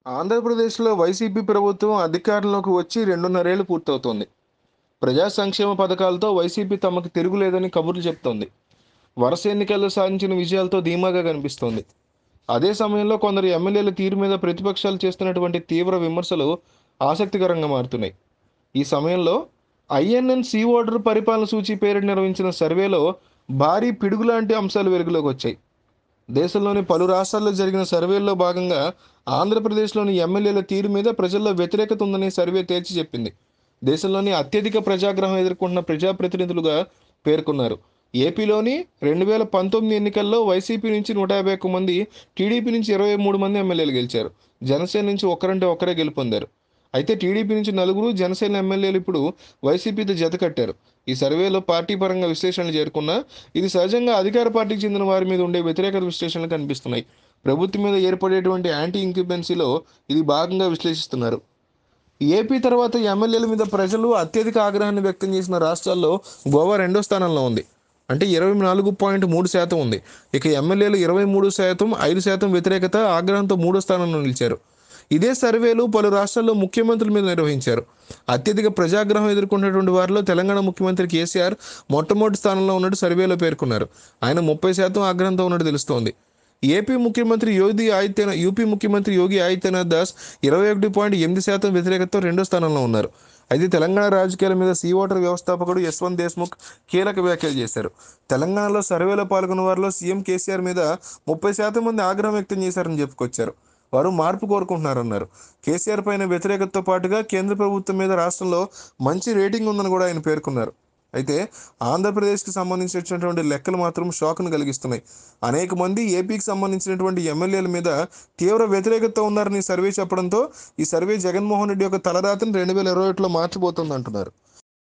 ఆంధ్రప్రదేశ్లో వైసీపీ ప్రభుత్వం అధికారంలోకి వచ్చి రెండున్నరేళ్లు పూర్తవుతోంది ప్రజా సంక్షేమ పథకాలతో వైసీపీ తమకు తిరుగులేదని కబుర్లు చెప్తోంది వరుస ఎన్నికల్లో సాధించిన విజయాలతో ధీమాగా కనిపిస్తోంది అదే సమయంలో కొందరు ఎమ్మెల్యేల తీరు మీద ప్రతిపక్షాలు చేస్తున్నటువంటి తీవ్ర విమర్శలు ఆసక్తికరంగా మారుతున్నాయి ఈ సమయంలో ఐఎన్ఎన్ సీ ఓటర్ పరిపాలన సూచి పేరిట నిర్వహించిన సర్వేలో భారీ పిడుగులాంటి అంశాలు వెలుగులోకి వచ్చాయి దేశంలోని పలు రాష్ట్రాల్లో జరిగిన సర్వేల్లో భాగంగా ఆంధ్రప్రదేశ్లోని ఎమ్మెల్యేల తీరు మీద ప్రజల్లో వ్యతిరేకత ఉందని సర్వే తేల్చి చెప్పింది దేశంలోని అత్యధిక ప్రజాగ్రహం ఎదుర్కొంటున్న ప్రజాప్రతినిధులుగా పేర్కొన్నారు ఏపీలోని రెండు వేల పంతొమ్మిది ఎన్నికల్లో వైసీపీ నుంచి నూట యాభై ఒక్క మంది టీడీపీ నుంచి ఇరవై మూడు మంది ఎమ్మెల్యేలు గెలిచారు జనసేన నుంచి ఒకరంటే ఒకరే గెలుపొందారు అయితే టీడీపీ నుంచి నలుగురు జనసేన ఎమ్మెల్యేలు ఇప్పుడు వైసీపీతో జత కట్టారు ఈ సర్వేలో పార్టీ పరంగా విశ్లేషణలు చేరుకున్నా ఇది సహజంగా అధికార పార్టీకి చెందిన వారి మీద ఉండే వ్యతిరేకత విశ్లేషణలు కనిపిస్తున్నాయి ప్రభుత్వం మీద ఏర్పడేటువంటి యాంటీ ఇంక్యుబెన్సీలో ఇది భాగంగా విశ్లేషిస్తున్నారు ఏపీ తర్వాత ఎమ్మెల్యేల మీద ప్రజలు అత్యధిక ఆగ్రహాన్ని వ్యక్తం చేసిన రాష్ట్రాల్లో గోవా రెండో స్థానంలో ఉంది అంటే ఇరవై నాలుగు పాయింట్ మూడు శాతం ఉంది ఇక ఎమ్మెల్యేలు ఇరవై మూడు శాతం ఐదు శాతం వ్యతిరేకత ఆగ్రహంతో మూడో స్థానంలో నిలిచారు ఇదే సర్వేలు పలు రాష్ట్రాల్లో ముఖ్యమంత్రుల మీద నిర్వహించారు అత్యధిక ప్రజాగ్రహం ఎదుర్కొన్నటువంటి వారిలో తెలంగాణ ముఖ్యమంత్రి కేసీఆర్ మొట్టమొదటి స్థానంలో ఉన్నట్టు సర్వేలో పేర్కొన్నారు ఆయన ముప్పై శాతం ఆగ్రహంతో ఉన్నట్టు తెలుస్తోంది ఏపీ ముఖ్యమంత్రి యోగి ఆదిత్యనాథ్ యూపీ ముఖ్యమంత్రి యోగి ఆదిత్యనాథ్ దాస్ ఇరవై ఒకటి పాయింట్ ఎనిమిది శాతం వ్యతిరేకతతో రెండో స్థానంలో ఉన్నారు అయితే తెలంగాణ రాజకీయాల మీద సీ ఓటర్ వ్యవస్థాపకుడు యశ్వంత్ దేశ్ముఖ్ కీలక వ్యాఖ్యలు చేశారు తెలంగాణలో సర్వేలో పాల్గొన్న వారిలో సీఎం కేసీఆర్ మీద ముప్పై శాతం మంది ఆగ్రహం వ్యక్తం చేశారని చెప్పుకొచ్చారు వారు మార్పు కోరుకుంటున్నారన్నారు కేసీఆర్ పైన వ్యతిరేకతతో పాటుగా కేంద్ర ప్రభుత్వం మీద రాష్ట్రంలో మంచి రేటింగ్ ఉందని కూడా ఆయన పేర్కొన్నారు అయితే ఆంధ్రప్రదేశ్కి సంబంధించినటువంటి లెక్కలు మాత్రం షాక్ను కలిగిస్తున్నాయి అనేక మంది ఏపీకి సంబంధించినటువంటి ఎమ్మెల్యేల మీద తీవ్ర వ్యతిరేకత ఉన్నారని ఈ సర్వే చెప్పడంతో ఈ సర్వే జగన్మోహన్ రెడ్డి యొక్క తలరాతని రెండు వేల ఇరవై ఒకటిలో మార్చబోతుంది అంటున్నారు